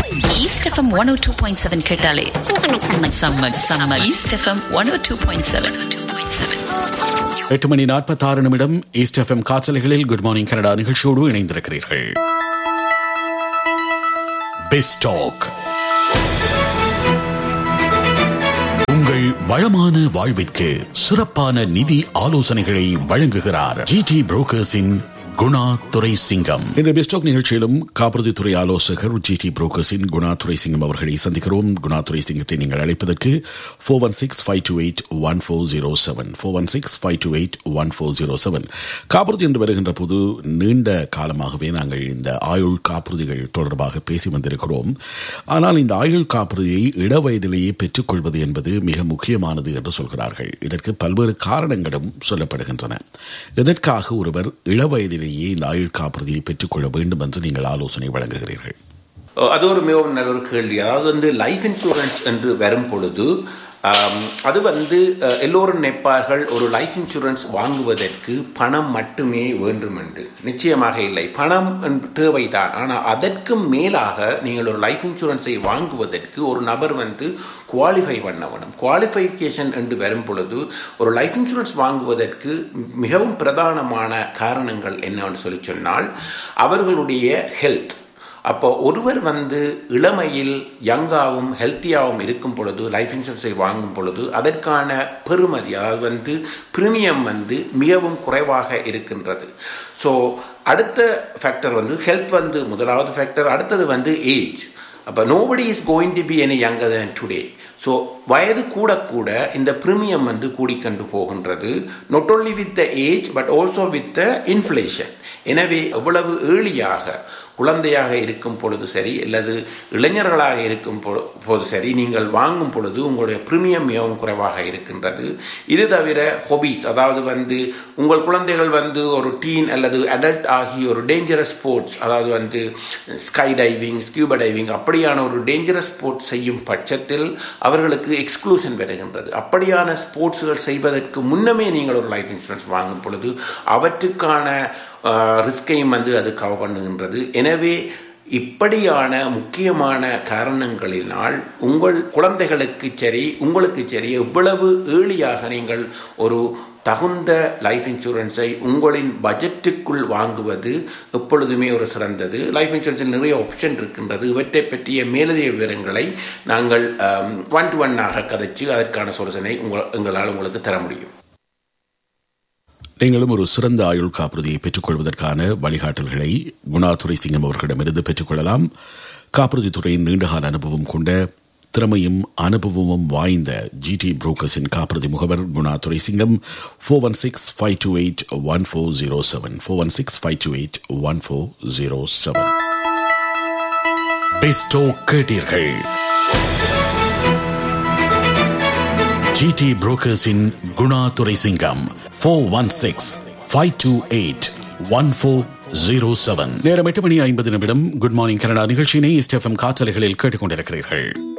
east FM one oh two point seven கேட்டாலே செம்ம செம்ம east FM one oh two point seven two point seven எட்டு மணி நாற்பத்தாறு நிமிடம் ஈஸ்ட் எஃப்எம் காற்றலைகளில் குட் மார்னிங் கனடா நிகழ்ச்சியோடு இணைந்திருக்கிறீர்கள் பெஸ்டாக் உங்கள் வளமான வாழ்விற்கு சிறப்பான நிதி ஆலோசனைகளை வழங்குகிறார் ஜிடி புரோக்கர்ஸின் குணா துரை சிங்கம் இந்த பெஸ்டாக் நிகழ்ச்சியிலும் காப்புறுதி துறை ஆலோசகர் ஜிடி புரோக்கர்ஸின் குணா துரை சிங்கம் அவர்களை சந்திக்கிறோம் குணா துரை சிங்கத்தை நீங்கள் அழைப்பதற்கு four one six five two eight one four zero seven four one six five two eight one four zero seven காப்புறுதி என்று வருகின்ற போது நீண்ட காலமாகவே நாங்கள் இந்த ஆயுள் காப்புறுதிகள் தொடர்பாக பேசி வந்திருக்கிறோம் ஆனால் இந்த ஆயுள் காப்புறுதியை இளவயதிலேயே பெற்றுக்கொள்வது என்பது மிக முக்கியமானது என்று சொல்கிறார்கள் இதற்கு பல்வேறு காரணங்களும் சொல்லப்படுகின்றன எதற்காக ஒருவர் இளவயதிலேயே இந்த ஆயுள் காப்புறுதியை பெற்றுக்கொள்ள வேண்டும் என்று நீங்கள் ஆலோசனை வழங்குகிறீர்கள் அது ஒரு மிகவும் நல்ல ஒரு கேள்வி அதாவது வந்து லைஃப் இன்சூரன்ஸ் என்று வரும் பொழுது ஆம், அது வந்து அஹ், எல்லோரும் நினைப்பார்கள் ஒரு லைஃப் இன்சூரன்ஸ் வாங்குவதற்கு பணம் மட்டுமே வேண்டும் என்று நிச்சயமாக இல்லை பணம் என்ப- தேவைதான் ஆனால் அதற்கு மேலாக நீங்கள் ஒரு லைஃப் இன்சூரன்ஸை வாங்குவதற்கு ஒரு நபர் வந்து குவாலிஃபை பண்ண வேணும் குவாலிஃபைகேஷன் என்று வரும் பொழுது ஒரு லைஃப் இன்சூரன்ஸ் வாங்குவதற்கு மிகவும் பிரதானமான காரணங்கள் என்னன்னு சொல்லி சொன்னால் அவர்களுடைய ஹெல்த் அப்போ ஒருவர் வந்து இளமையில் யங்காகவும் ஹெல்த்தியாகவும் இருக்கும் பொழுது லைஃப் இன்சூரன்ஸை வாங்கும் பொழுது அதற்கான பெறுமதி அதாவது வந்து பிரீமியம் வந்து மிகவும் குறைவாக இருக்கின்றது ஸோ அடுத்த ஃபேக்டர் வந்து ஹெல்த் வந்து முதலாவது ஃபேக்டர் அடுத்தது வந்து ஏஜ் அப்போ nobody is going to be any younger than today so வயது கூட கூட இந்த பிரீமியம் வந்து கூடிக்கொண்டு போகின்றது not only with the age but also with the inflation எனவே எவ்வளவு ஏழியாக குழந்தையாக இருக்கும் பொழுது சரி அல்லது இளைஞர்களாக இருக்கும் பொ- போது சரி நீங்கள் வாங்கும் பொழுது உங்களுடைய பிரீமியம் மிகவும் குறைவாக இருக்கின்றது இது தவிர ஹொபீஸ் அதாவது வந்து உங்கள் குழந்தைகள் வந்து ஒரு டீன் அல்லது அடல்ட் ஆகி ஒரு டேஞ்சரஸ் ஸ்போர்ட்ஸ் அதாவது வந்து ஸ்கை டைவிங் ஸ்கியூபா டைவிங் அப்படியான ஒரு டேஞ்சரஸ் ஸ்போர்ட்ஸ் செய்யும் பட்சத்தில் அவர்களுக்கு எக்ஸ்க்ளூஷன் வருகின்றது அப்படியான ஸ்போர்ட்ஸ்கள் செய்வதற்கு முன்னமே நீங்கள் ஒரு லைஃப் இன்சூரன்ஸ் வாங்கும் பொழுது அவற்றுக்கான ரிஸ்கையும் வந்து அது கவர் பண்ணுகின்றது எனவே இப்படியான முக்கியமான காரணங்களினால் உங்கள் குழந்தைகளுக்கு சரி உங்களுக்கு சரி எவ்வளவு ஏழியாக நீங்கள் ஒரு தகுந்த லைஃப் இன்சூரன்ஸை உங்களின் பட்ஜெட்டுக்குள் வாங்குவது எப்பொழுதுமே ஒரு சிறந்தது லைஃப் இன்சூரன்ஸில் நிறைய ஆப்ஷன் இருக்கின்றது இவற்றை பற்றிய மேலதிக விவரங்களை நாங்கள் ஒன் டு ஒன்னாக கதைச்சு அதற்கான சொல்யூஷனை உங்கள் எங்களால் உங்களுக்கு தர முடியும் நீங்களும் ஒரு சிறந்த ஆயுள் காப்புறுதியை பெற்றுக்கொள்வதற்கான வழிகாட்டல்களை குணாதுரை சிங்கம் அவர்களிடமிருந்து பெற்றுக்கொள்ளலாம் காப்புறுதி துறையின் நீண்டகால அனுபவம் கொண்ட திறமையும் அனுபவமும் வாய்ந்த ஜிடி புரோக்கர்ஸின் காப்புறுதி முகவர் Gunadurai Singam four one six five two eight one four zero seven four one six five two eight one four zero seven பெஸ்டோ கேட்டீர்கள் ஜிடி புரோக்கர்ஸின் Guna Durai Singam four one six five two eight one four zero seven நேரம் எட்டு மணி ஐம்பது நிமிடம் good morning Canada நிகழ்ச்சியினை east FM காற்றலைகளில் கேட்டுக்கொண்டிருக்கிறீர்கள்